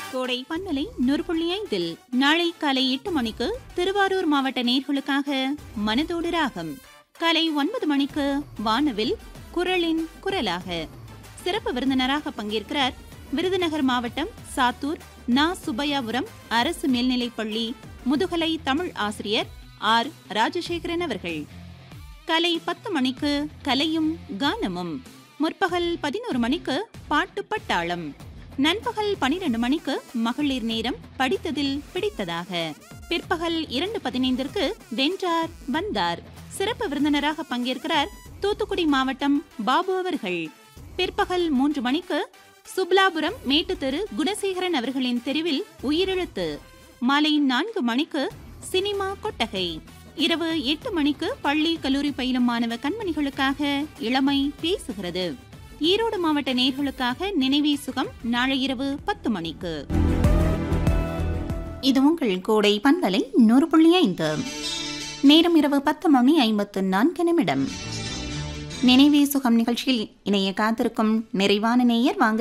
கோடை பண்பலை நூறு புள்ளி ஐந்தில் நாளை காலை எட்டு மணிக்கு திருவாரூர் மாவட்ட நேர்களுக்காக மனதோடு ராகம் காலை ஒன்பது மணிக்கு வானவில் குரலின் குரலாக சிறப்பு விருந்தினராக பங்கேற்கிறார் விருதுநகர் மாவட்டம் சாத்தூர் நா சுப்பையாபுரம் அரசு மேல்நிலைப்பள்ளி முதுகலை தமிழ் ஆசிரியர் ஆர் ராஜசேகரன் அவர்கள் கலை பத்து மணிக்கு கலையும் கானமும் முற்பகல் பதினோரு மணிக்கு பாட்டு பட்டாளம் நண்பகல் பனிரெண்டு மணிக்கு மகளிர் நேரம் படித்ததில் பிடித்ததாக பிற்பகல் இரண்டு பதினைந்திற்கு வென்றார் வந்தார் சிறப்பு விருந்தினராக பங்கேற்கிறார் தூத்துக்குடி மாவட்டம் பாபு அவர்கள் பிற்பகல் மூன்று மணிக்கு சுப்லாபுரம் மேட்டுத்தெரு குணசேகரன் அவர்களின் தெருவில் உயிரெழுத்து மாலை நான்கு மணிக்கு சினிமா கொட்டகை இரவு எட்டு மணிக்கு பள்ளி கல்லூரி பயிலும் மாணவ கண்மணிகளுக்காக இளமை பேசுகிறது ஈரோடு மாவட்ட நேர்களுக்காக நினைவே சுகம் நாளை இரவு பத்து மணிக்கு இது உங்கள் கோடை பண்பலை நூறு புள்ளி ஐந்து நேரம் இரவு பத்து மணி ஐம்பத்து நான்கு நிமிடம் நினைவே சுகம் நிகழ்ச்சியில் இணைய காத்திருக்கும் நிறைவான நேயர் வாங்க